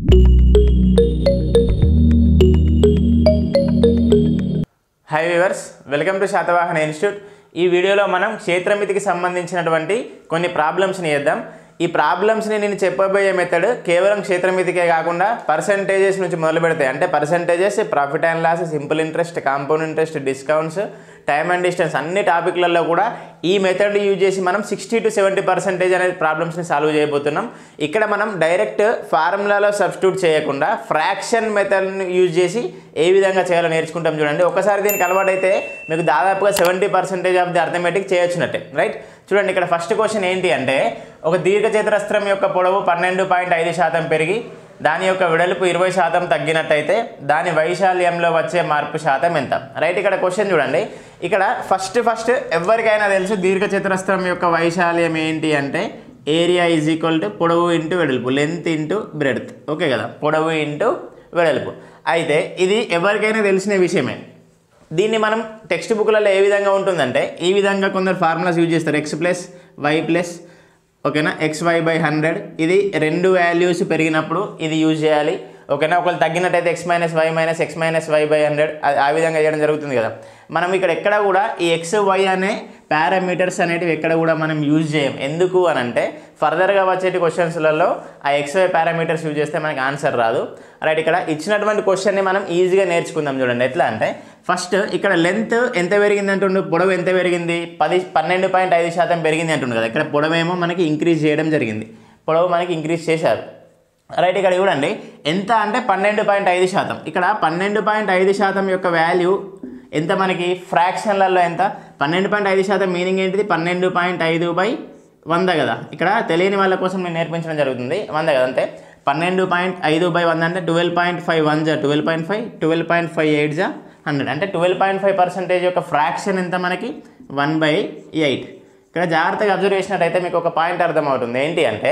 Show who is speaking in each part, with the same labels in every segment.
Speaker 1: hi viewers welcome to Satavahana institute ఈ వీడియోలో మనం క్షేత్రమితికి సంబంధించినటువంటి కొన్ని ప్రాబ్లమ్స్ని చేద్దాం ఈ ప్రాబ్లమ్స్ని నేను చెప్పబోయే మెథడ్ కేవలం క్షేత్రమితికే కాకుండా పర్సంటేజెస్ నుంచి మొదలు పెడతాయి అంటే percentages profit and loss simple interest compound interest discounts time and distance అన్ని టాపిక్లలో కూడా ఈ మెథడ్ యూజ్ చేసి మనం సిక్స్టీ టు సెవెంటీ పర్సెంటేజ్ అనేది ప్రాబ్లమ్స్ని సాల్వ్ చేయబోతున్నాం ఇక్కడ మనం డైరెక్ట్ ఫార్ములాలో సబ్స్టిట్యూట్ చేయకుండా ఫ్రాక్షన్ మెథడ్ని యూజ్ చేసి ఏ విధంగా చేయాలో నేర్చుకుంటాం చూడండి ఒకసారి దీనికి అలవాటైతే మీకు దాదాపుగా seventy percentage of the arithmetic చేయొచ్చునట్టే రైట్ చూడండి ఇక్కడ ఫస్ట్ క్వశ్చన్ ఏంటి అంటే ఒక దీర్ఘచతురస్రం యొక్క పొడవు పన్నెండు పాయింట్ ఐదు శాతం పెరిగి దాని యొక్క వెడల్పు ఇరవై శాతం తగ్గినట్టయితే దాని వైశాల్యంలో వచ్చే మార్పు శాతం ఎంత రైట్ ఇక్కడ క్వశ్చన్ చూడండి ఇక్కడ ఫస్ట్ ఫస్ట్ ఎవరికైనా తెలుసు దీర్ఘచతురస్రం యొక్క వైశాల్యం ఏంటి అంటే ఏరియా ఈజ్ ఈక్వల్ టు పొడవు ఇంటూ వెడల్పు లెంత్ ఇంటూ బ్రెడ్త్ ఓకే కదా పొడవు ఇంటూ వెడల్పు అయితే ఇది ఎవరికైనా తెలిసిన విషయమే దీన్ని మనం టెక్స్ట్ బుక్లలో ఏ విధంగా ఉంటుందంటే ఈ విధంగా కొందరు ఫార్ములాస్ యూజ్ చేస్తారు ఎక్స్ ప్లస్ వై ప్లస్ ఓకేనా ఎక్స్ వై బై హండ్రెడ్ ఇది రెండు వాల్యూస్ పెరిగినప్పుడు ఇది యూజ్ చేయాలి ఓకేనా ఒకవేళ తగ్గినట్టయితే X minus Y minus X minus Y by hundred ఆ విధంగా చేయడం జరుగుతుంది కదా మనం ఇక్కడ ఎక్కడ కూడా ఈ ఎక్స్ వై అనే పారామీటర్స్ అనేటివి ఎక్కడ కూడా మనం యూజ్ చేయం ఎందుకు అని అంటే ఫర్దర్గా వచ్చేటి క్వశ్చన్స్లలో ఆ ఎక్స్ వై పారామీటర్స్ యూజ్ చేస్తే మనకి ఆన్సర్ రాదు రైట్ ఇక్కడ ఇచ్చినటువంటి క్వశ్చన్ని మనం ఈజీగా నేర్చుకుందాం చూడండి ఎట్లా అంటే ఫస్ట్ ఇక్కడ లెంత్ ఎంత పెరిగింది అంటుండు పొడవు ఎంత పెరిగింది పది పన్నెండు పాయింట్ ఐదు శాతం పెరిగింది అంటుండు కదా ఇక్కడ పొడవేమో మనకి ఇంక్రీజ్ చేయడం జరిగింది పొడవు మనకి ఇంక్రీజ్ చేశారు రైట్ ఇక్కడ చూడండి ఎంత అంటే పన్నెండు పాయింట్ ఐదు శాతం ఇక్కడ పన్నెండు పాయింట్ ఐదు శాతం యొక్క వాల్యూ ఎంత మనకి ఫ్రాక్షన్లలో ఎంత పన్నెండు పాయింట్ ఐదు శాతం మీనింగ్ ఏంటిది పన్నెండు పాయింట్ ఐదు బై వంద కదా ఇక్కడ తెలియని వాళ్ళ కోసం నేను నేర్పించడం జరుగుతుంది వంద కదా అంతే పన్నెండు పాయింట్ ఐదు బై వంద అంటే ట్వెల్వ్ పాయింట్ ఫైవ్ వన్ జా twelve point five twelve point five eight జా హండ్రెడ్ అంటే ట్వెల్వ్ పాయింట్ ఫైవ్ పర్సెంటేజ్ యొక్క ఫ్రాక్షన్ ఎంత మనకి వన్ బై ఎయిట్ ఇక్కడ జాగ్రత్తగా అబ్జర్వ్ చేసినట్టయితే మీకు ఒక పాయింట్ అర్థమవుతుంది ఏంటి అంటే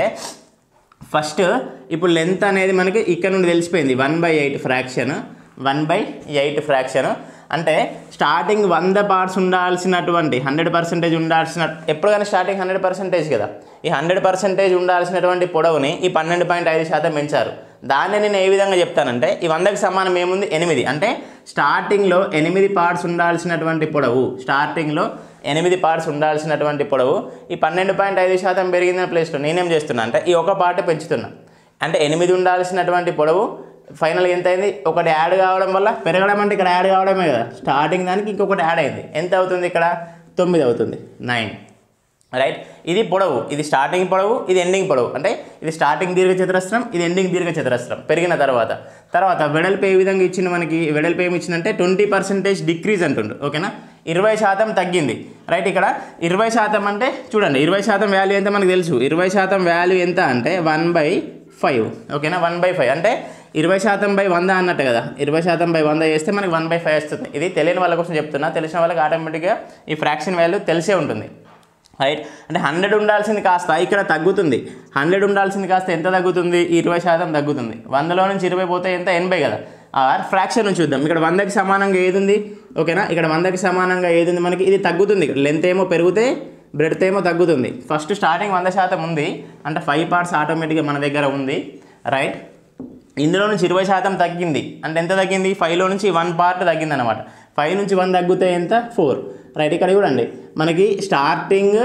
Speaker 1: ఫస్ట్ ఇప్పుడు లెంత్ అనేది మనకి ఇక్కడ నుండి తెలిసిపోయింది one by eight fraction one by eight fraction అంటే స్టార్టింగ్ వంద పార్ట్స్ ఉండాల్సినటువంటి హండ్రెడ్ పర్సెంటేజ్ ఉండాల్సిన ఎప్పుడు కానీ స్టార్టింగ్ హండ్రెడ్ పర్సెంటేజ్ కదా ఈ హండ్రెడ్ పర్సెంటేజ్ ఉండాల్సినటువంటి పొడవుని ఈ పన్నెండు పాయింట్ ఐదు శాతం పెంచారు దాన్ని నేను ఏ విధంగా చెప్తానంటే ఈ వందకి సమానం ఏముంది ఎనిమిది అంటే స్టార్టింగ్లో ఎనిమిది పార్ట్స్ ఉండాల్సినటువంటి పొడవు స్టార్టింగ్లో ఎనిమిది పార్ట్స్ ఉండాల్సినటువంటి పొడవు ఈ పన్నెండు పాయింట్ ఐదు శాతం పెరిగిందన్న ప్లేస్లో నేనేం చేస్తున్నా అంటే ఈ ఒక పార్ట్ పెంచుతున్నా అంటే ఎనిమిది ఉండాల్సినటువంటి పొడవు ఫైనల్గా ఎంత అయింది ఒకటి యాడ్ కావడం వల్ల పెరగడం అంటే ఇక్కడ యాడ్ కావడమే కదా స్టార్టింగ్ దానికి ఇంకొకటి యాడ్ అయింది ఎంత అవుతుంది ఇక్కడ తొమ్మిది అవుతుంది నైన్ రైట్ ఇది పొడవు ఇది స్టార్టింగ్ పొడవు ఇది ఎండింగ్ పొడవు అంటే ఇది స్టార్టింగ్ దీర్ఘచతురస్రం ఇది ఎండింగ్ దీర్ఘచతురస్రం పెరిగిన తర్వాత తర్వాత వెడల్పు ఏ విధంగా ఇచ్చింది మనకి వెడల్పు ఏమి ఇచ్చిందంటే ట్వంటీ పర్సెంటేజ్ డిక్రీజ్ అంటుండు ఓకేనా ఇరవై శాతం తగ్గింది రైట్ ఇక్కడ ఇరవై శాతం అంటే చూడండి ఇరవై శాతం వాల్యూ ఎంత మనకు తెలుసు ఇరవై శాతం వాల్యూ ఎంత అంటే వన్ బై ఫైవ్ ఓకేనా వన్ బై ఫైవ్ అంటే ఇరవై శాతం బై వంద అన్నట్టు కదా ఇరవై శాతం బై వంద చేస్తే మనకి వన్ బై ఫైవ్ వస్తుంది ఇది తెలియని వాళ్ళ కోసం చెప్తున్నా తెలిసిన వాళ్ళకి ఆటోమేటిక్గా ఈ ఫ్రాక్షన్ వాల్యూ తెలిసే ఉంటుంది రైట్ అంటే హండ్రెడ్ ఉండాల్సింది కాస్త ఇక్కడ తగ్గుతుంది హండ్రెడ్ ఉండాల్సింది కాస్త ఎంత తగ్గుతుంది ఇరవై శాతం తగ్గుతుంది వందలో నుంచి ఇరవై పోతే ఎంత ఎనభై కదా ఆర్ ఫ్రాక్షన్ నుంచి చూద్దాం ఇక్కడ వందకి సమానంగా ఏది ఉంది ఓకేనా ఇక్కడ వందకి సమానంగా ఏది ఉంది మనకి ఇది తగ్గుతుంది ఇక్కడ లెంత్ ఏమో పెరిగితే బ్రెడ్త్ ఏమో తగ్గుతుంది ఫస్ట్ స్టార్టింగ్ వంద శాతం ఉంది అంటే ఫైవ్ పార్ట్స్ ఆటోమేటిక్గా మన దగ్గర ఉంది రైట్ ఇందులో నుంచి ఇరవై శాతం తగ్గింది అంటే ఎంత తగ్గింది ఫైవ్లో నుంచి వన్ పార్ట్ తగ్గింది అనమాట ఫైవ్ నుంచి వన్ తగ్గితే ఎంత ఫోర్ రైట్ ఇక్కడ చూడండి మనకి స్టార్టింగ్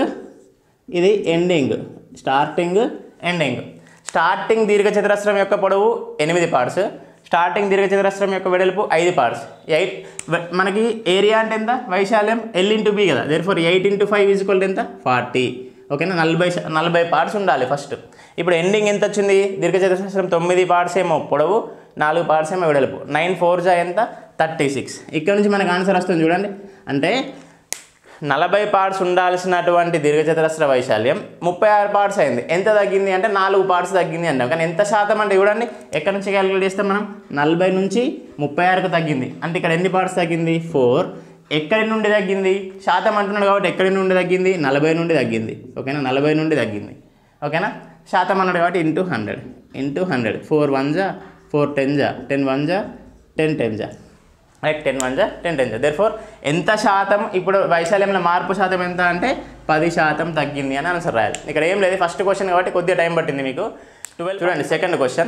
Speaker 1: ఇది ఎండింగ్ స్టార్టింగ్ ఎండింగ్ స్టార్టింగ్ దీర్ఘచతురస్రం యొక్క పొడవు ఎనిమిది పార్ట్స్ స్టార్టింగ్ దీర్ఘచతురస్రం యొక్క వెడల్పు ఐదు పార్ట్స్ ఎయిట్ మనకి ఏరియా అంటే ఎంత వైశాల్యం ఎల్ ఇంటూ బి కదా therefore eight into five equal ఎంత ఫార్టీ ఓకేనా నలభై శా- నలభై పార్ట్స్ ఉండాలి ఫస్ట్ ఇప్పుడు ఎండింగ్ ఎంత వచ్చింది దీర్ఘచతురస్రం తొమ్మిది పార్ట్స్ ఏమో పొడవు నాలుగు పార్ట్స్ ఏమో వెడల్పు నైన్ ఫోర్ జా ఎంత థర్టీ సిక్స్ ఇక్కడ నుంచి మనకు ఆన్సర్ వస్తుంది చూడండి అంటే నలభై పార్ట్స్ ఉండాల్సినటువంటి దీర్ఘచతురస్ర వైశాల్యం ముప్పై ఆరు పార్ట్స్ అయింది ఎంత తగ్గింది అంటే నాలుగు పార్ట్స్ తగ్గింది అంటాం కానీ ఎంత శాతం అంటే చూడండి ఎక్కడి నుంచి క్యాలిక్యులేట్ చేస్తాం మనం నలభై నుంచి ముప్పై ఆరుకు తగ్గింది అంటే ఇక్కడ ఎన్ని పార్ట్స్ తగ్గింది ఫోర్ ఎక్కడి నుండి తగ్గింది శాతం అంటున్నాడు కాబట్టి ఎక్కడి నుండి తగ్గింది నలభై నుండి తగ్గింది ఓకేనా నలభై నుండి తగ్గింది ఓకేనా శాతం అన్నాడు కాబట్టి into hundred into hundred four one జా ఫోర్ టెన్ జా టెన్ వన్ జా టెన్ టెన్ జా రైట్ టెన్ వన్ జా టెన్ టెన్ జా దేర్ ఫోర్ ఎంత శాతం ఇప్పుడు వైశాల్యంలో మార్పు శాతం ఎంత అంటే పది శాతం తగ్గింది అని ఆన్సర్ రాయాలి ఇక్కడ ఏం లేదు ఫస్ట్ క్వశ్చన్ కాబట్టి కొద్దిగా టైం పట్టింది మీకు ట్వెల్వ్ చూడండి సెకండ్ క్వశ్చన్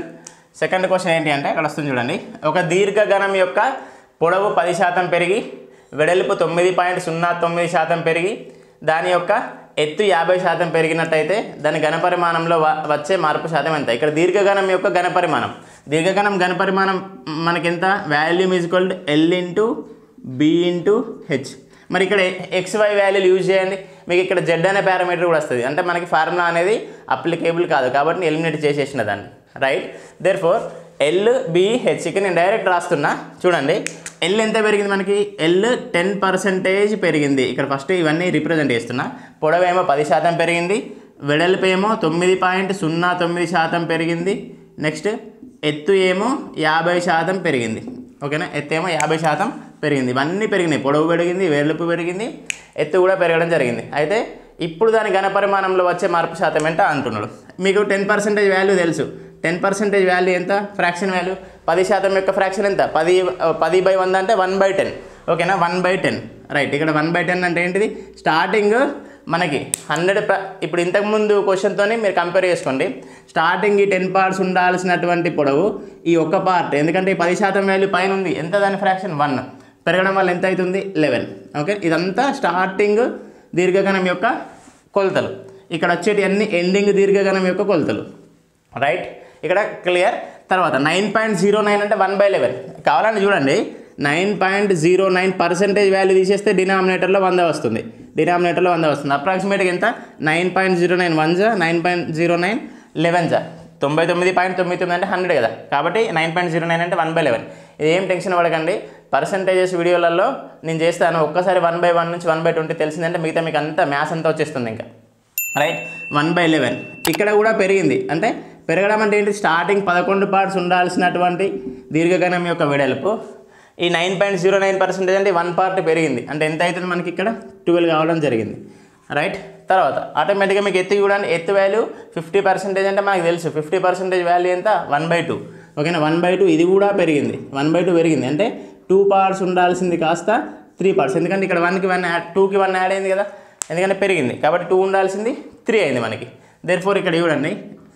Speaker 1: సెకండ్ క్వశ్చన్ ఏంటి అంటే అక్కడ వస్తుంది చూడండి ఒక దీర్ఘగణం యొక్క పొడవు పది శాతం పెరిగి వెడల్పు తొమ్మిది పాయింట్ సున్నా తొమ్మిది శాతం పెరిగి దాని యొక్క ఎత్తు యాభై శాతం పెరిగినట్టయితే దాని ఘనపరిమాణంలో వ- వచ్చే మార్పు శాతం ఎంత ఇక్కడ దీర్ఘగణం యొక్క ఘనపరిమాణం దీర్ఘగణం ఘనపరిమాణం మనకి ఎంత volume is equal L into B into H మరి ఇక్కడ ఎక్స్ వై వాల్యూలు యూజ్ చేయండి మీకు ఇక్కడ జెడ్ అనే పారామీటర్ కూడా వస్తుంది అంటే మనకి ఫార్ములా అనేది అప్లికేబుల్ కాదు కాబట్టి ఎలిమినేట్ చేసేసిన దాన్ని రైట్ దేర్ ఫోర్ ఎల్ బిహెచ్కి నేను డైరెక్ట్ రాస్తున్నా చూడండి ఎల్ ఎంత పెరిగింది మనకి ఎల్ టెన్ పర్సెంటేజ్ పెరిగింది ఇక్కడ ఫస్ట్ ఇవన్నీ రిప్రజెంట్ చేస్తున్నా పొడవేమో పది శాతం పెరిగింది వెడల్పు ఏమో తొమ్మిది పాయింట్ సున్నా తొమ్మిది శాతం పెరిగింది నెక్స్ట్ ఎత్తు ఏమో యాభై శాతం పెరిగింది ఓకేనా ఎత్తు ఏమో యాభై శాతం పెరిగింది ఇవన్నీ పెరిగినాయి పొడవు పెరిగింది వెడల్పు పెరిగింది ఎత్తు కూడా పెరగడం జరిగింది అయితే ఇప్పుడు దాని ఘనపరిమాణంలో వచ్చే మార్పు శాతం ఎంత అంటున్నాడు మీకు టెన్ పర్సెంటేజ్ వాల్యూ తెలుసు టెన్ పర్సెంటేజ్ వాల్యూ ఎంత ఫ్రాక్షన్ వాల్యూ పది శాతం యొక్క ఫ్రాక్షన్ ఎంత పది పది బై వంద అంటే వన్ బై టెన్ ఓకేనా వన్ బై టెన్ రైట్ ఇక్కడ వన్ బై టెన్ అంటే ఏంటిది స్టార్టింగ్ మనకి హండ్రెడ్ ఇప్పుడు ఇంతకుముందు క్వశ్చన్తో మీరు కంపేర్ చేసుకోండి స్టార్టింగ్ ఈ టెన్ పార్ట్స్ ఉండాల్సినటువంటి పొడవు ఈ ఒక్క పార్ట్ ఎందుకంటే ఈ పది శాతం వాల్యూ పైన ఉంది ఎంత దాని ఫ్రాక్షన్ వన్ పెరగడం వల్ల ఎంత అవుతుంది లెవెన్ ఓకే ఇదంతా స్టార్టింగ్ దీర్ఘగణం యొక్క కొలతలు ఇక్కడ వచ్చేటి అన్ని ఎండింగ్ దీర్ఘగణం యొక్క కొలతలు రైట్ ఇక్కడ క్లియర్ తర్వాత నైన్ పాయింట్ జీరో నైన్ అంటే వన్ బై లెవెన్ కావాలంటే చూడండి nine point zero nine percentage value తీసేస్తే డినామినేటర్లో వంద వస్తుంది డినామినేటర్లో వంద వస్తుంది అప్రాక్సిమేట్గా ఎంత nine point zero nine one జా nine point zero nine eleven జా తొంభై తొమ్మిది పాయింట్ తొమ్మిది తొమ్మిది అంటే హండ్రెడ్ కదా కాబట్టి నైన్ పాయింట్ జీరో నైన్ అంటే వన్ బై లెవెన్ ఇది ఏం టెన్షన్ పడకండి పర్సంటేజెస్ వీడియోలలో నేను చేస్తాను ఒక్కసారి వన్ బై వన్ నుంచి వన్ బై ట్వంటీ తెలిసిందంటే మిగతా మీకు అంతా మ్యాథ్స్ అంతా వచ్చేస్తుంది ఇంకా రైట్ వన్ బై లెవెన్ ఇక్కడ కూడా పెరిగింది అంటే పెరగడం అంటే ఏంటి స్టార్టింగ్ పదకొండు పార్ట్స్ ఉండాల్సినటువంటి దీర్ఘగణం యొక్క వెడల్పు ఈ nine point zero nine percentage అంటే వన్ పార్ట్ పెరిగింది అంటే ఎంత అవుతుంది మనకి ఇక్కడ ట్వెల్వ్ కావడం జరిగింది రైట్ తర్వాత ఆటోమేటిక్గా మీకు ఎత్తు చూడండి ఎత్తు వాల్యూ ఫిఫ్టీ పర్సెంటేజ్ అంటే మనకు తెలుసు ఫిఫ్టీ పర్సెంటేజ్ వాల్యూ ఎంత వన్ బై టూ ఓకేనా వన్ బై టూ ఇది కూడా పెరిగింది వన్ బై టూ పెరిగింది అంటే టూ పార్ట్స్ ఉండాల్సింది కాస్త త్రీ పార్ట్స్ ఎందుకంటే ఇక్కడ వన్కి వన్ యాడ్ టూకి వన్ యాడ్ అయింది కదా ఎందుకంటే పెరిగింది కాబట్టి టూ ఉండాల్సింది త్రీ అయింది మనకి దేర్ ఫోర్ ఇక్కడ చూడండి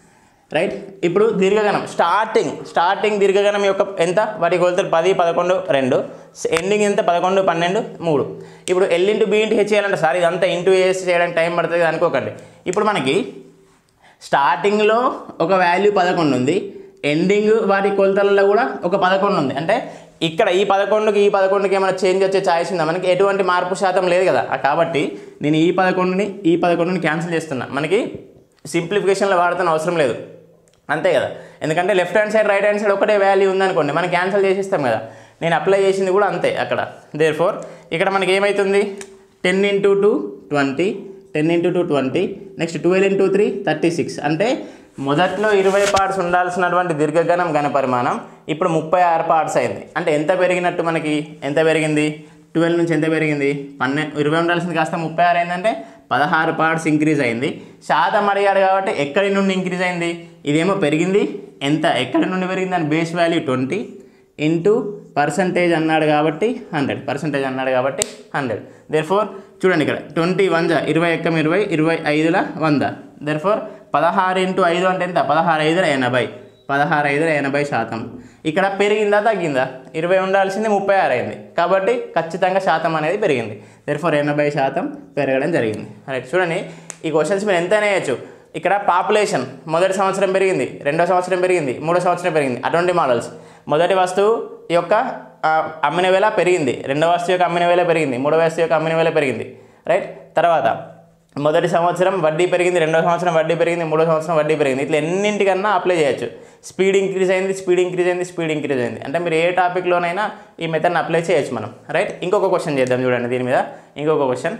Speaker 1: రైట్ ఇప్పుడు దీర్ఘగణం స్టార్టింగ్ స్టార్టింగ్ దీర్ఘగణం యొక్క ఎంత వాటి కొలతలు పది పదకొండు రెండు ఎండింగ్ ఎంత పదకొండు పన్నెండు మూడు ఇప్పుడు L into B into H చేయాలంటే సార్ ఇదంతా ఇంటూ ఏస్ చేయడానికి టైం పడుతుంది కదా అనుకోకండి ఇప్పుడు మనకి స్టార్టింగ్లో ఒక వాల్యూ పదకొండు ఉంది ఎండింగ్ వాటి కొలతలలో కూడా ఒక పదకొండు ఉంది అంటే ఇక్కడ ఈ పదకొండుకి ఈ పదకొండుకి ఏమైనా చేంజ్ వచ్చే ఛాయిస్ ఉందా మనకి ఎటువంటి మార్పు శాతం లేదు కదా ఆ కాబట్టి నేను ఈ పదకొండుని ఈ పదకొండుని క్యాన్సిల్ చేస్తున్నా మనకి సింప్లిఫికేషన్లో వాడుతున్న అవసరం లేదు అంతే కదా ఎందుకంటే left hand side right hand side ఒకటే వాల్యూ ఉందనుకోండి మనం క్యాన్సిల్ చేసిస్తాం కదా నేను అప్లై చేసింది కూడా అంతే అక్కడ దేర్ ఫోర్ ఇక్కడ మనకి ఏమవుతుంది ten into two twenty ten into two twenty next twelve into three thirty six అంటే మొదట్లో ఇరవై పార్ట్స్ ఉండాల్సినటువంటి దీర్ఘగణం ఘనపరిమాణం ఇప్పుడు ముప్పై ఆరు పార్ట్స్ అయింది అంటే ఎంత పెరిగినట్టు మనకి ఎంత పెరిగింది ట్వెల్వ్ నుంచి ఎంత పెరిగింది పన్నెండు ఇరవై ఉండాల్సింది కాస్త ముప్పై ఆరు అయిందంటే పదహారు పార్ట్స్ ఇంక్రీజ్ అయింది శాతం అడిగాడు కాబట్టి ఎక్కడి నుండి ఇంక్రీజ్ అయింది ఇదేమో పెరిగింది ఎంత ఎక్కడి నుండి పెరిగింది దాని base value twenty into percentage అన్నాడు కాబట్టి హండ్రెడ్ పర్సంటేజ్ అన్నాడు కాబట్టి హండ్రెడ్ దేర్ ఫోర్ చూడండి ఇక్కడ ట్వంటీ వన్ జా ఇరవై ఎక్కం ఇరవై ఇరవై ఐదుల వంద దేర్ ఫోర్ పదహారు ఇంటూ ఐదు అంటే ఎంత పదహారు ఐదుల ఎనభై పదహారు ఐదుల ఎనభై శాతం ఇక్కడ పెరిగిందా తగ్గిందా ఇరవై ఉండాల్సింది ముప్పై ఆరు అయింది కాబట్టి ఖచ్చితంగా శాతం అనేది పెరిగింది దేర్ ఫోర్ ఎనభై శాతం పెరగడం జరిగింది రైట్ చూడండి ఈ క్వశ్చన్స్ మీరు ఎంతైనా వేయచ్చు ఇక్కడ పాపులేషన్ మొదటి సంవత్సరం పెరిగింది రెండో సంవత్సరం పెరిగింది మూడో సంవత్సరం పెరిగింది అటువంటి మోడల్స్ మొదటి వస్తువు యొక్క ఆ, అమ్మిన వేల పెరిగింది రెండో వస్తువు యొక్క అమ్మిన వేల పెరిగింది మూడో వస్తువు యొక్క అమ్మిన వేల పెరిగింది రైట్ తర్వాత మొదటి సంవత్సరం వడ్డీ పెరిగింది రెండో సంవత్సరం వడ్డీ పెరిగింది మూడో సంవత్సరం వడ్డీ పెరిగింది ఇట్లా ఎన్నింటికన్నా అప్లై చేయొచ్చు స్పీడ్ ఇంక్రీజ్ అయింది స్పీడ్ ఇంక్రీజ్ అయింది స్పీడ్ ఇంక్రీజ్ అయింది అంటే మీరు ఏ టాపిక్లోనైనా ఈ మెథడ్ని అప్లై చేయొచ్చు మనం రైట్ ఇంకొక క్వశ్చన్ చేద్దాం చూడండి దీని మీద ఇంకొక క్వశ్చన్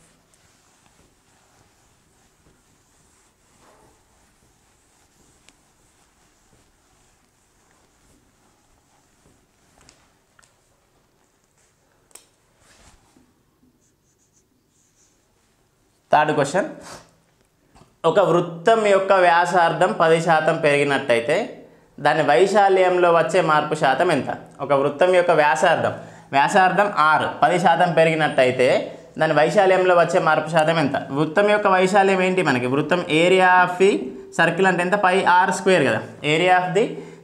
Speaker 1: థర్డ్ క్వశ్చన్ ఒక వృత్తం యొక్క వ్యాసార్థం పది శాతం పెరిగినట్టయితే దాని వైశాల్యంలో వచ్చే మార్పు శాతం ఎంత ఒక వృత్తం యొక్క వ్యాసార్థం వ్యాసార్థం ఆరు పది శాతం పెరిగినట్టయితే దాని వైశాల్యంలో వచ్చే మార్పు శాతం ఎంత వృత్తం యొక్క వైశాల్యం ఏంటి మనకి వృత్తం ఏరియా ఆఫ్ ది సర్కిల్ అంటే ఎంత పై ఆర్ స్క్వేర్ కదా ఏరియా ఆఫ్ ది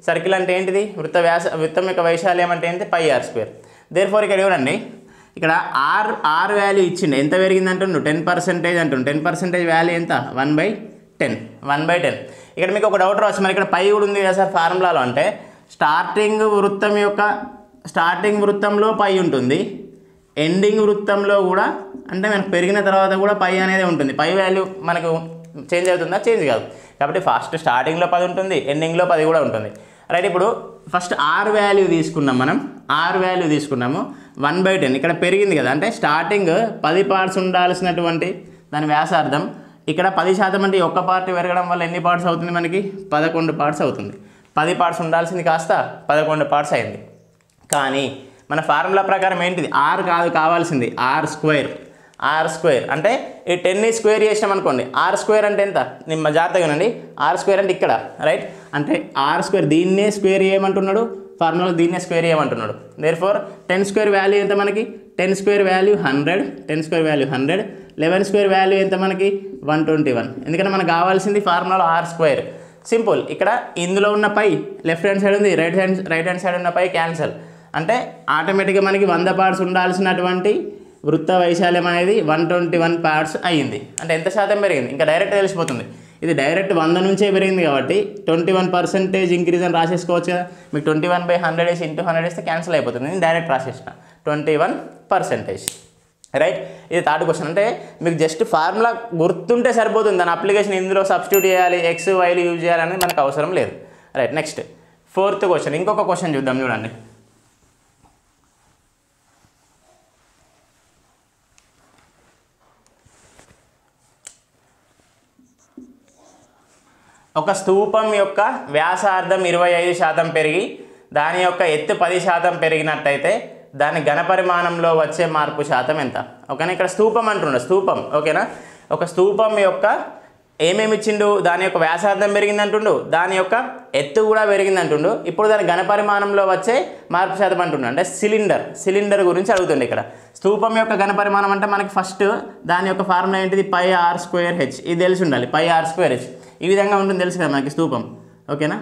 Speaker 1: సర్కిల్ అంటే ఏంటిది వృత్త వ్యాస వృత్తం యొక్క వైశాల్యం అంటే ఏంటి pi r square therefore ఇక్కడ చూడండి ఇక్కడ ఆర్ ఆర్ వాల్యూ ఇచ్చిండు ఎంత పెరిగింది అంటుండు టెన్ పర్సెంటేజ్ అంటుండు టెన్ పర్సెంటేజ్ వాల్యూ ఎంత one by ten one by ten ఇక్కడ మీకు ఒక డౌట్ రావచ్చు మరి ఇక్కడ పై కూడా ఉంది కదా సార్ ఫార్ములాలో అంటే స్టార్టింగ్ వృత్తం యొక్క స్టార్టింగ్ వృత్తంలో పై ఉంటుంది ఎండింగ్ వృత్తంలో కూడా అంటే మనకు పెరిగిన తర్వాత కూడా పై అనేది ఉంటుంది పై వాల్యూ మనకు చేంజ్ అవుతుందా చేంజ్ కాదు కాబట్టి ఫస్ట్ స్టార్టింగ్లో పది ఉంటుంది ఎండింగ్లో పది కూడా ఉంటుంది రైట్ ఇప్పుడు ఫస్ట్ ఆర్ వాల్యూ తీసుకున్నాం మనం ఆర్ వాల్యూ తీసుకున్నాము వన్ బై టెన్ ఇక్కడ పెరిగింది కదా అంటే స్టార్టింగ్ పది పార్ట్స్ ఉండాల్సినటువంటి దాని వ్యాసార్థం ఇక్కడ పది శాతం అంటే ఈ ఒక్క పార్ట్ పెరగడం వల్ల ఎన్ని పార్ట్స్ అవుతుంది మనకి పదకొండు పార్ట్స్ అవుతుంది పది పార్ట్స్ ఉండాల్సింది కాస్త పదకొండు పార్ట్స్ అయింది కానీ మన ఫార్ములా ప్రకారం ఏంటిది ఆర్ కాదు కావాల్సింది ఆర్ స్క్వేర్ ఆర్ స్క్వేర్ అంటే ఈ టెన్ని స్క్వేర్ చేసినాం అనుకోండి ఆర్ స్క్వేర్ అంటే ఎంత నిమ్మ జాగ్రత్తగానండి ఆర్ స్క్వేర్ అంటే ఇక్కడ రైట్ అంటే ఆర్ స్క్వేర్ దీన్నే స్క్వేర్ చేయమంటున్నాడు ఫార్ములా దీన్నే స్క్వేర్ చేయమంటున్నాడు therefore ten square value ఎంత మనకి ten square value hundred ten square value hundred eleven square value ఎంత మనకి వన్ ట్వంటీ వన్ ఎందుకంటే మనకు కావాల్సింది ఫార్ములాలో ఆర్ స్క్వేర్ సింపుల్ ఇక్కడ ఇందులో ఉన్న పై లెఫ్ట్ హ్యాండ్ సైడ్ ఉంది right hand right hand side ఉన్న పై క్యాన్సల్ అంటే ఆటోమేటిక్గా మనకి వంద పార్ట్స్ ఉండాల్సినటువంటి వృత్త వైశాల్యం అనేది వన్ ట్వంటీ వన్ పార్ట్స్ అయ్యింది అంటే ఎంత శాతం పెరిగింది ఇంకా డైరెక్ట్ తెలిసిపోతుంది ఇది డైరెక్ట్ వంద నుంచే పెరిగింది కాబట్టి ట్వంటీ వన్ పర్సెంటేజ్ ఇంక్రీజ్ అని రాసేసుకోవచ్చు కదా మీకు ట్వంటీ వన్ బై హండ్రెడ్ వేసి ఇంటూ హండ్రెడ్ వేస్తే క్యాన్సిల్ అయిపోతుంది నేను డైరెక్ట్ రాసేసిన ట్వంటీ వన్ పర్సెంటేజ్ రైట్ ఇది థర్డ్ క్వశ్చన్ అంటే మీకు జస్ట్ ఫార్ములా గుర్తుంటే సరిపోతుంది దాని అప్లికేషన్ ఇందులో సబ్స్టిట్యూట్ చేయాలి ఎక్స్ వైలు యూజ్ చేయాలనేది మనకు అవసరం లేదు రైట్ నెక్స్ట్ ఫోర్త్ క్వశ్చన్ ఇంకొక క్వశ్చన్ చూద్దాం చూడండి ఒక స్తూపం యొక్క వ్యాసార్థం ఇరవై ఐదు శాతం పెరిగి దాని యొక్క ఎత్తు పది శాతం పెరిగినట్టయితే దాని ఘనపరిమాణంలో వచ్చే మార్పు శాతం ఎంత ఓకేనా ఇక్కడ స్తూపం అంటుండ స్తూపం ఓకేనా ఒక స్తూపం యొక్క ఏమేమి ఇచ్చిండు దాని యొక్క వ్యాసార్థం పెరిగిందంటుండు దాని యొక్క ఎత్తు కూడా పెరిగిందంటుండు ఇప్పుడు దాని ఘనపరిమాణంలో వచ్చే మార్పు శాతం అంటుండు అంటే సిలిండర్ సిలిండర్ గురించి అడుగుతుండే ఇక్కడ స్తూపం యొక్క ఘనపరిమాణం అంటే మనకి ఫస్ట్ దాని యొక్క ఫార్ములా ఏంటిది పై ఆర్ స్క్వేర్ హెచ్ ఇది తెలిసి ఉండాలి పై ఆర్ స్క్వేర్ హెచ్ ఈ విధంగా ఉంటుంది తెలుసు కదా మనకి స్తూపం ఓకేనా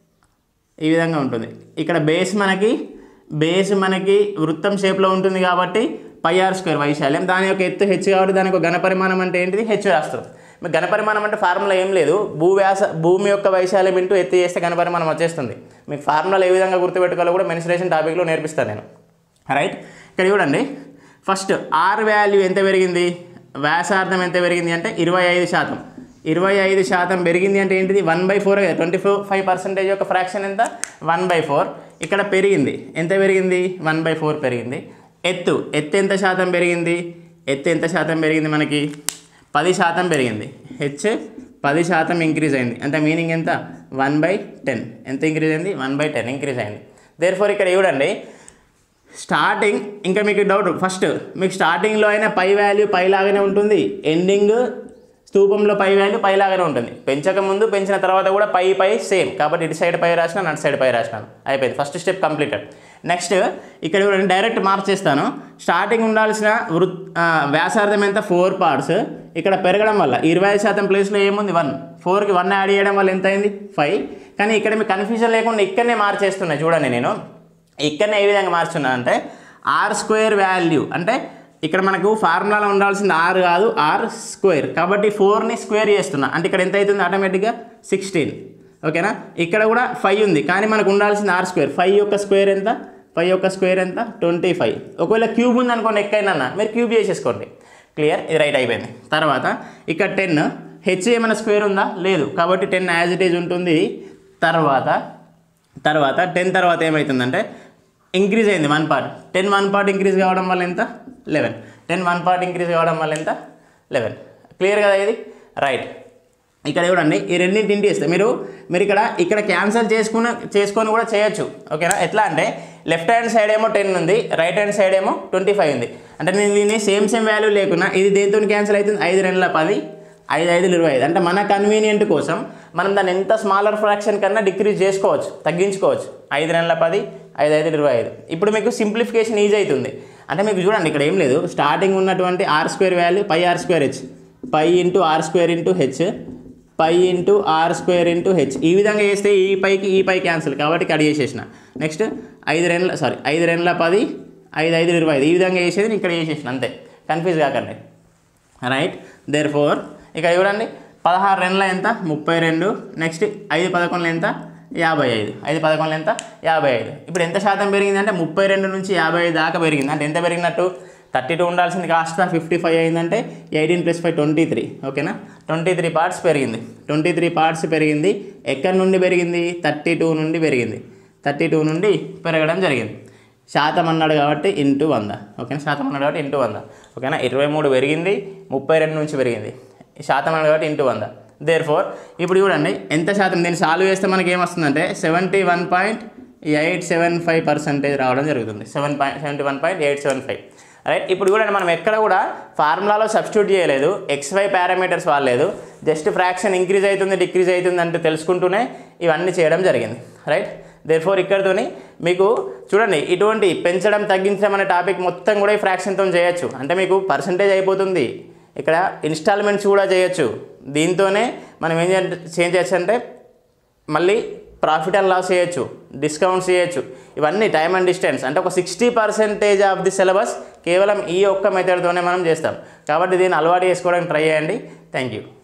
Speaker 1: ఈ విధంగా ఉంటుంది ఇక్కడ బేస్ మనకి బేస్ మనకి వృత్తం షేప్లో ఉంటుంది కాబట్టి పై ఆర్ స్క్వేర్ వైశాల్యం దాని యొక్క ఎత్తు హెచ్ కాబట్టి దాని యొక్క ఘనపరిమాణం అంటే ఏంటిది హెచ్ రాస్తాం మీకు ఘనపరిమాణం అంటే ఫార్ములా ఏం లేదు భూవ్యాస భూమి యొక్క వైశాల్యం ఇంటూ ఎత్తు చేస్తే ఘనపరిమాణం వచ్చేస్తుంది మీకు ఫార్ములా ఏ విధంగా గుర్తుపెట్టుకోవాలో కూడా మెన్సురేషన్ టాపిక్లో నేర్పిస్తాను నేను రైట్ ఇక్కడ చూడండి ఫస్ట్ ఆర్ వాల్యూ ఎంత పెరిగింది వ్యాసార్థం ఎంత పెరిగింది అంటే ఇరవై ఐదు శాతం ఇరవై ఐదు శాతం పెరిగింది అంటే ఏంటిది వన్ బై ఫోర్ కదా ట్వంటీ ఫోర్ ఫైవ్ పర్సెంటేజ్ యొక్క ఫ్రాక్షన్ ఎంత వన్ బై ఫోర్ ఇక్కడ పెరిగింది ఎంత పెరిగింది వన్ బై ఫోర్ పెరిగింది ఎత్తు ఎత్తు ఎంత శాతం పెరిగింది ఎత్తు ఎంత శాతం పెరిగింది మనకి పది శాతం పెరిగింది హెచ్ పది శాతం ఇంక్రీజ్ అయింది అంటే మీనింగ్ ఎంత వన్ బై టెన్ ఎంత ఇంక్రీజ్ అయింది వన్ బై టెన్ ఇంక్రీజ్ అయింది దేర్ ఫోర్ ఇక్కడ చూడండి స్టార్టింగ్ ఇంకా మీకు డౌట్ ఫస్ట్ మీకు స్టార్టింగ్లో అయినా పై వాల్యూ పైలాగానే ఉంటుంది ఎండింగ్ స్తూపంలో పై వాల్యూ పైలాగానే ఉంటుంది పెంచక ముందు పెంచిన తర్వాత కూడా పై పై సేమ్ కాబట్టి ఇటు సైడ్ పై రాసిన అటు సైడ్ పై రాసినాను అయిపోయింది ఫస్ట్ స్టెప్ కంప్లీటెడ్ నెక్స్ట్ ఇక్కడ చూడండి డైరెక్ట్ మార్చేస్తాను స్టార్టింగ్ ఉండాల్సిన వృత్ ఆ, వ్యాసార్థం ఎంత ఫోర్ పార్ట్స్ ఇక్కడ పెరగడం వల్ల ఇరవై ఐదు శాతం ప్లేస్లో ఏముంది వన్ ఫోర్కి వన్ యాడ్ చేయడం వల్ల ఎంత అయింది ఫైవ్ కానీ ఇక్కడ మీకు కన్ఫ్యూజన్ లేకుండా ఇక్కడనే మార్చేస్తున్నాయి చూడండి నేను ఇక్కడనే ఏ విధంగా మార్చున్నా అంటే ఆర్ స్క్వేర్ వాల్యూ అంటే ఇక్కడ మనకు ఫార్ములాలో ఉండాల్సింది ఆర్ కాదు ఆర్ స్క్వేర్ కాబట్టి ఫోర్ని స్క్వేర్ చేస్తున్నా అంటే ఇక్కడ ఎంత అవుతుంది ఆటోమేటిక్గా సిక్స్టీన్ ఓకేనా ఇక్కడ కూడా ఫైవ్ ఉంది కానీ మనకు ఉండాల్సింది ఆర్ స్క్వేర్ ఫైవ్ యొక్క స్క్వేర్ ఎంత ఫైవ్ యొక్క స్క్వేర్ ఎంత ట్వంటీ ఫైవ్ ఒకవేళ క్యూబ్ ఉంది అనుకోండి ఎక్కడైనా మీరు క్యూబ్ చేసేసుకోండి క్లియర్ ఇది రైట్ అయిపోయింది తర్వాత ఇక్కడ టెన్ హెచ్ ఏమైనా స్క్వేర్ ఉందా లేదు కాబట్టి టెన్ యాజ్ ఇట్ ఈజ్ ఉంటుంది తర్వాత తర్వాత టెన్ తర్వాత ఏమవుతుందంటే ఇంక్రీజ్ అయింది one part ten one part increase కావడం వల్ల ఎంత eleven ten one part increase కావడం వల్ల ఎంత లెవెన్ క్లియర్ కదా ఇది రైట్ ఇక్కడ చూడండి ఈ రెండింటి ఇంటి ఇస్తే మీరు మీరు ఇక్కడ ఇక్కడ క్యాన్సిల్ చేసుకుని చేసుకొని కూడా చేయొచ్చు ఓకేనా ఎట్లా అంటే లెఫ్ట్ హ్యాండ్ సైడ్ ఏమో టెన్ ఉంది రైట్ హ్యాండ్ సైడ్ ఏమో ట్వంటీ ఫైవ్ ఉంది అంటే నేను దీన్ని సేమ్ సేమ్ వాల్యూ లేకున్నా ఇది దేంతో క్యాన్సిల్ అవుతుంది ఐదు రెండుల పది ఐదు ఐదు ఇరవై ఐదు అంటే మన కన్వీనియంట్ కోసం మనం దాన్ని ఎంత స్మాలర్ ఫ్రాక్షన్ కన్నా డిక్రీజ్ చేసుకోవచ్చు తగ్గించుకోవచ్చు ఐదు నెలల పది ఐదు ఐదు ఇరవై ఐదు ఇప్పుడు మీకు సింప్లిఫికేషన్ ఈజీ అవుతుంది అంటే మీకు చూడండి ఇక్కడ ఏం లేదు స్టార్టింగ్ ఉన్నటువంటి r square value pi r square H pi into r square into H pi into r square into H ఈ విధంగా చేస్తే ఈ పైకి ఈ పై క్యాన్సిల్ కాబట్టి కట్ చేసేసిన నెక్స్ట్ ఐదు రెండ్ల సారీ ఐదు రెండ్ల పది ఐదు ఐదు ఇరవై ఐదు ఈ విధంగా చేసేది నేను ఇక్కడ చేసేసిన అంతే కన్ఫ్యూజ్ కాకండి రైట్ దేర్ ఫోర్ ఇక్కడ చూడండి పదహారు రెండ్ల ఎంత ముప్పై రెండు నెక్స్ట్ ఐదు పదకొండుల ఎంత యాభై ఐదు ఐదు పదకొండుల ఎంత యాభై ఐదు ఇప్పుడు ఎంత శాతం పెరిగింది అంటే ముప్పై రెండు నుంచి యాభై ఐదు దాకా పెరిగింది అంటే ఎంత పెరిగినట్టు థర్టీ టూ ఉండాల్సింది కాస్త ఫిఫ్టీ ఫైవ్ అయిందంటే eighteen plus five twenty three ఓకేనా ట్వంటీ త్రీ పార్ట్స్ పెరిగింది ట్వంటీ త్రీ పార్ట్స్ పెరిగింది ఎక్కడి నుండి పెరిగింది థర్టీ టూ నుండి పెరిగింది థర్టీ టూ నుండి పెరగడం జరిగింది శాతం అన్నాడు కాబట్టి ఇంటూ వంద ఓకేనా శాతం అన్నాడు కాబట్టి ఇంటూ వంద ఓకేనా ఇరవై మూడు పెరిగింది ముప్పై రెండు నుంచి పెరిగింది శాతం అన్నాడు కాబట్టి ఇంటూ వంద దేర్ ఫోర్ ఇప్పుడు చూడండి ఎంత శాతం దీన్ని సాల్వ్ చేస్తే మనకి ఏమొస్తుందంటే seventy one point eight seven five percentage రావడం జరుగుతుంది seven point seventy one point eight seven five right ఇప్పుడు చూడండి మనం ఎక్కడ కూడా ఫార్ములాలో సబ్స్టిట్యూట్ చేయలేదు ఎక్స్ వై పారామీటర్స్ వాడలేదు జస్ట్ ఫ్రాక్షన్ ఇంక్రీజ్ అవుతుంది డిక్రీజ్ అవుతుంది అంటే తెలుసుకుంటూనే ఇవన్నీ చేయడం జరిగింది రైట్ దేర్ ఫోర్ ఇక్కడతోని మీకు చూడండి ఇటువంటి పెంచడం తగ్గించడం అనే టాపిక్ మొత్తం కూడా ఈ ఫ్రాక్షన్తో చేయొచ్చు అంటే మీకు పర్సంటేజ్ అయిపోతుంది ఇక్కడ ఇన్స్టాల్మెంట్స్ కూడా చేయొచ్చు దీంతోనే మనం ఏం చేయ చేంజ్ చేయొచ్చు అంటే మళ్ళీ ప్రాఫిట్ అండ్ లాస్ చేయొచ్చు డిస్కౌంట్స్ చేయొచ్చు ఇవన్నీ టైమ్ అండ్ డిస్టెన్స్ అంటే ఒక sixty percentage of the syllabus కేవలం ఈ ఒక్క మెథడ్తోనే మనం చేస్తాం కాబట్టి దీన్ని అలవాటు చేసుకోవడానికి ట్రై చేయండి థ్యాంక్ యూ